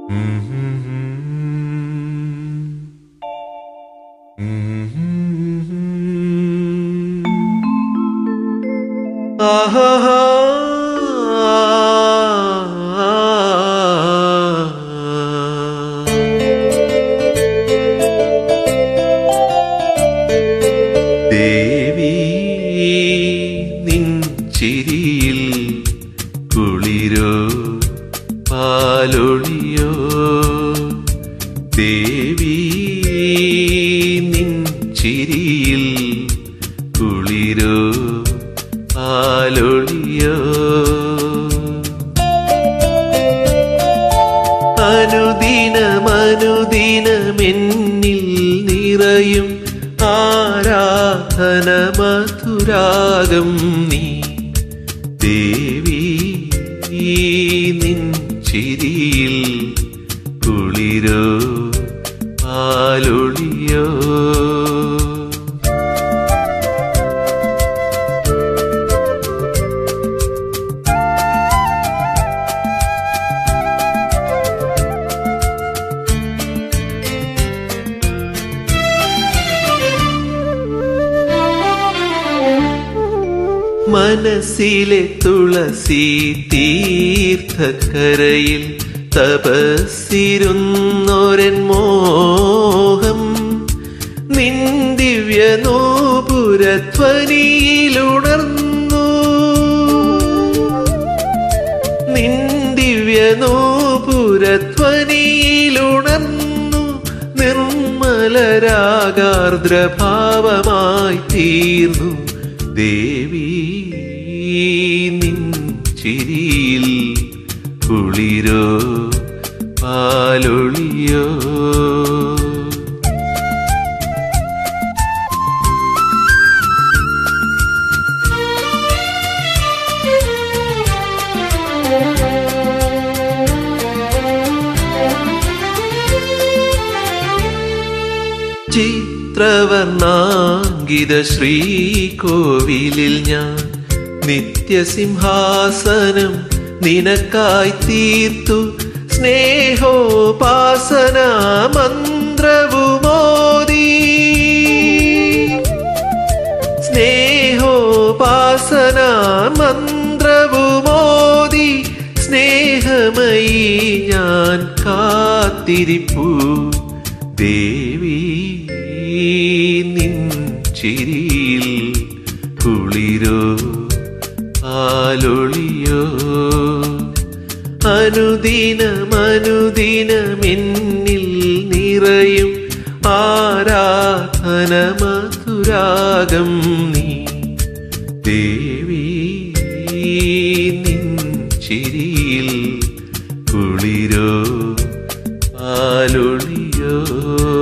ആഹാ ദേവി നിൻ ചിരിയിൽ കുളിരോ പാലൊളിയോ ദേവി നിൻ ചിരിയിൽ കുളിരോ പാലൊളിയോ അനുദിനമനുദിനമെന്നിൽ നിറയും ആരാധന മധുരാഗം നീ ദേവി നിൻ ചിരിയിൽ കുളിരോ പാലൊളിയോ മനസ്സിലെ തുളസി തീർത്ഥക്കരയിൽ തപസ്സിരുന്നൊരൻ മോഹം നിൻ ദിവ്യ നൂപുരധ്വനിയിലുണർന്നു നിൻ ദിവ്യ നൂപുരധ്വനിയിലുണർന്നു നിർമ്മലരാഗാർദ്രഭാവമായി തീർന്നു ദേവി നിൻ ചിരിയിൽ കുളിരോ പാലൊളിയോ ചിത്രവർണാങ്കിത ശ്രീകോവിലിൽ ഞാൻ നിത്യസിംഹാസനം നിനക്കായി തീർത്തു സ്നേഹോപാസന മന്ത്രവുമോദി സ്നേഹോപാസന മന്ത്രവുമോദി സ്നേഹമയി ഞാൻ കാത്തിരിപ്പു ദേവി നിൻ ചിരിയിൽ കുളിരോ ആലൊളിയോ അനുദിനമനുദിനമെന്നിൽ നിറയും ആരാധന മധുരാഗം നീ ദേവി നിൻ ചിരിയിൽ കുളിരോ ആലൊളിയോ